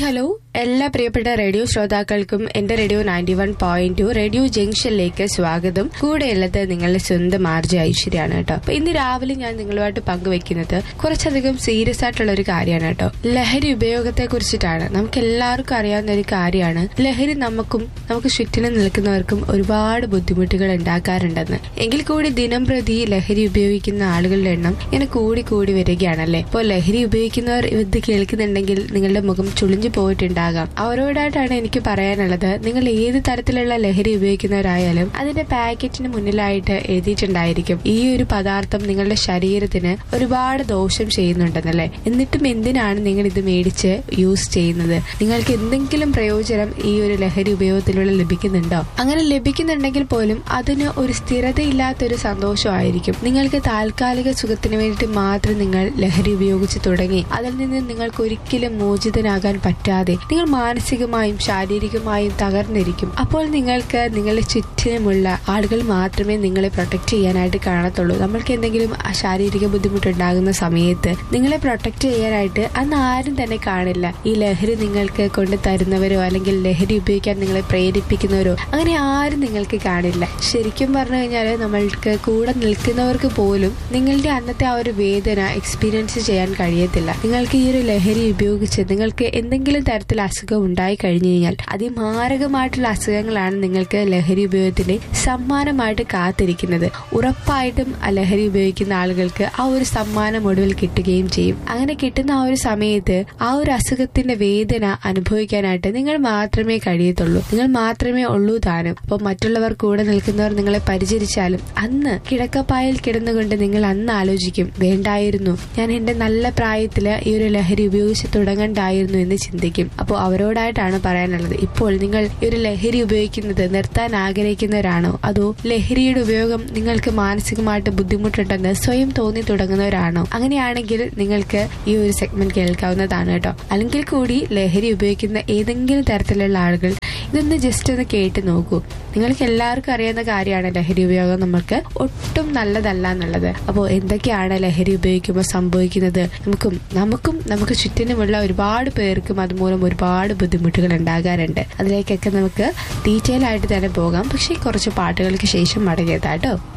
hello എല്ലാ പ്രിയപ്പെട്ട radio ശ്രോതാക്കൾക്കും എന്റെ radio ninety one point two radio ജംഗ്ഷനിലേക്ക് സ്വാഗതം കൂടെയുള്ളത് നിങ്ങളുടെ സ്വന്തം ആർജ ഐശ്വര്യാണ് കേട്ടോ അപ്പൊ ഇന്ന് രാവിലെ ഞാൻ നിങ്ങളുമായിട്ട് പങ്കുവെക്കുന്നത് കുറച്ചധികം സീരിയസ് ആയിട്ടുള്ള ഒരു കാര്യമാണ് കേട്ടോ ലഹരി ഉപയോഗത്തെ കുറിച്ചിട്ടാണ് നമുക്ക് എല്ലാവർക്കും അറിയാവുന്ന ഒരു കാര്യമാണ് ലഹരി നമുക്കും നമുക്ക് ചുറ്റിലും നിൽക്കുന്നവർക്കും ഒരുപാട് ബുദ്ധിമുട്ടുകൾ ഉണ്ടാക്കാറുണ്ടെന്ന് എങ്കിൽ കൂടി ദിനം പ്രതി ലഹരി ഉപയോഗിക്കുന്ന ആളുകളുടെ എണ്ണം ഇങ്ങനെ കൂടി കൂടി വരികയാണല്ലേ ഇപ്പോൾ ലഹരി ഉപയോഗിക്കുന്നവർ ഇത് കേൾക്കുന്നുണ്ടെങ്കിൽ നിങ്ങളുടെ മുഖം ചുളിഞ്ഞു പോയിട്ടുണ്ടാകാം അവരോടായിട്ടാണ് എനിക്ക് പറയാനുള്ളത് നിങ്ങൾ ഏത് തരത്തിലുള്ള ലഹരി ഉപയോഗിക്കുന്നവരായാലും അതിന്റെ പാക്കറ്റിന് മുന്നിലായിട്ട് എഴുതിയിട്ടുണ്ടായിരിക്കും ഈ ഒരു പദാർത്ഥം നിങ്ങളുടെ ശരീരത്തിന് ഒരുപാട് ദോഷം ചെയ്യുന്നുണ്ടെന്നല്ലേ എന്നിട്ടും എന്തിനാണ് നിങ്ങൾ ഇത് മേടിച്ച് യൂസ് ചെയ്യുന്നത് നിങ്ങൾക്ക് എന്തെങ്കിലും പ്രയോജനം ഈ ഒരു ലഹരി ഉപയോഗത്തിലൂടെ ലഭിക്കുന്നുണ്ടോ അങ്ങനെ ലഭിക്കുന്നുണ്ടെങ്കിൽ പോലും അതിന് ഒരു സ്ഥിരതയില്ലാത്ത ഒരു സന്തോഷമായിരിക്കും നിങ്ങൾക്ക് താൽക്കാലിക സുഖത്തിന് വേണ്ടിയിട്ട് മാത്രം നിങ്ങൾ ലഹരി ഉപയോഗിച്ച് തുടങ്ങി അതിൽ നിന്ന് നിങ്ങൾക്ക് ഒരിക്കലും മോചിതനാകാൻ പറ്റാതെ നിങ്ങൾ മാനസികമായും ശാരീരികമായും തകർന്നിരിക്കും അപ്പോൾ നിങ്ങൾക്ക് നിങ്ങളുടെ ചുറ്റിനുമുള്ള ആളുകൾ മാത്രമേ നിങ്ങളെ പ്രൊട്ടക്ട് ചെയ്യാനായിട്ട് കാണത്തുള്ളൂ നമ്മൾക്ക് എന്തെങ്കിലും ശാരീരിക ബുദ്ധിമുട്ടുണ്ടാകുന്ന സമയത്ത് നിങ്ങളെ പ്രൊട്ടക്ട് ചെയ്യാനായിട്ട് അന്ന് ആരും തന്നെ കാണില്ല ഈ ലഹരി നിങ്ങൾക്ക് കൊണ്ട് തരുന്നവരോ അല്ലെങ്കിൽ ലഹരി ഉപയോഗിക്കാൻ നിങ്ങളെ പ്രേരിപ്പിക്കുന്നവരോ അങ്ങനെ ആരും നിങ്ങൾക്ക് കാണില്ല ശരിക്കും പറഞ്ഞു കഴിഞ്ഞാൽ നമ്മൾക്ക് കൂടെ നിൽക്കുന്നവർക്ക് പോലും നിങ്ങളുടെ അന്നത്തെ ആ ഒരു വേദന എക്സ്പീരിയൻസ് ചെയ്യാൻ കഴിയത്തില്ല നിങ്ങൾക്ക് ഈ ഒരു ലഹരി ഉപയോഗിച്ച് നിങ്ങൾക്ക് എന്തെങ്കിലും തരത്തിൽ അസുഖം ഉണ്ടായി കഴിഞ്ഞു കഴിഞ്ഞാൽ അതിമാരകമായിട്ടുള്ള അസുഖങ്ങളാണ് നിങ്ങൾക്ക് ലഹരി ഉപയോഗത്തിന്റെ സമ്മാനമായിട്ട് കാത്തിരിക്കുന്നത് ഉറപ്പായിട്ടും ആ ലഹരി ഉപയോഗിക്കുന്ന ആളുകൾക്ക് ആ ഒരു സമ്മാനം ഒടുവിൽ കിട്ടുകയും ചെയ്യും അങ്ങനെ കിട്ടുന്ന ആ ഒരു സമയത്ത് ആ ഒരു അസുഖത്തിന്റെ വേദന അനുഭവിക്കാനായിട്ട് നിങ്ങൾ മാത്രമേ കഴിയത്തുള്ളൂ നിങ്ങൾ മാത്രമേ ഉള്ളൂ താനും അപ്പോൾ മറ്റുള്ളവർ കൂടെ നിൽക്കുന്നവർ നിങ്ങളെ പരിചരിച്ചാലും അന്ന് കിടക്കപ്പായിൽ കിടന്നുകൊണ്ട് നിങ്ങൾ അന്ന് ആലോചിക്കും വേണ്ടായിരുന്നു ഞാൻ എന്റെ നല്ല പ്രായത്തില് ഈ ഒരു ലഹരി ഉപയോഗിച്ച് തുടങ്ങണ്ടായിരുന്നു എന്ന് ചിന്തിക്കും അപ്പോൾ അവരോടായിട്ടാണ് പറയാനുള്ളത് ഇപ്പോൾ നിങ്ങൾ ഈ ഒരു ലഹരി ഉപയോഗിക്കുന്നത് നിർത്താൻ ആഗ്രഹിക്കുന്നവരാണോ അതോ ലഹരിയുടെ ഉപയോഗം നിങ്ങൾക്ക് മാനസികമായിട്ട് ബുദ്ധിമുട്ടുണ്ടെന്ന് സ്വയം തോന്നി തുടങ്ങുന്നവരാണോ അങ്ങനെയാണെങ്കിൽ നിങ്ങൾക്ക് ഈ ഒരു സെഗ്മെന്റ് കേൾക്കാവുന്നതാണ് കേട്ടോ അല്ലെങ്കിൽ കൂടി ലഹരി ഉപയോഗിക്കുന്ന ഏതെങ്കിലും തരത്തിലുള്ള ആളുകൾ ഇതൊന്ന് ജസ്റ്റ് ഒന്ന് കേട്ട് നോക്കൂ നിങ്ങൾക്ക് എല്ലാവർക്കും അറിയാവുന്ന കാര്യമാണ് ലഹരി ഉപയോഗം നമുക്ക് ഒട്ടും നല്ലതല്ല എന്നുള്ളത് അപ്പോൾ എന്തൊക്കെയാണ് ലഹരി ഉപയോഗിക്കുമ്പോൾ സംഭവിക്കുന്നത് നമുക്കും നമുക്കും നമുക്ക് ചുറ്റിനുമുള്ള ഒരുപാട് പേർക്കും അതുമൂലം ഒരുപാട് ബുദ്ധിമുട്ടുകൾ ഉണ്ടാകാറുണ്ട് അതിലേക്കൊക്കെ നമുക്ക് ഡീറ്റെയിൽ ആയിട്ട് തന്നെ പോകാം പക്ഷേ കുറച്ച് പാട്ടുകൾക്ക് ശേഷം മടങ്ങിയതാട്ടോ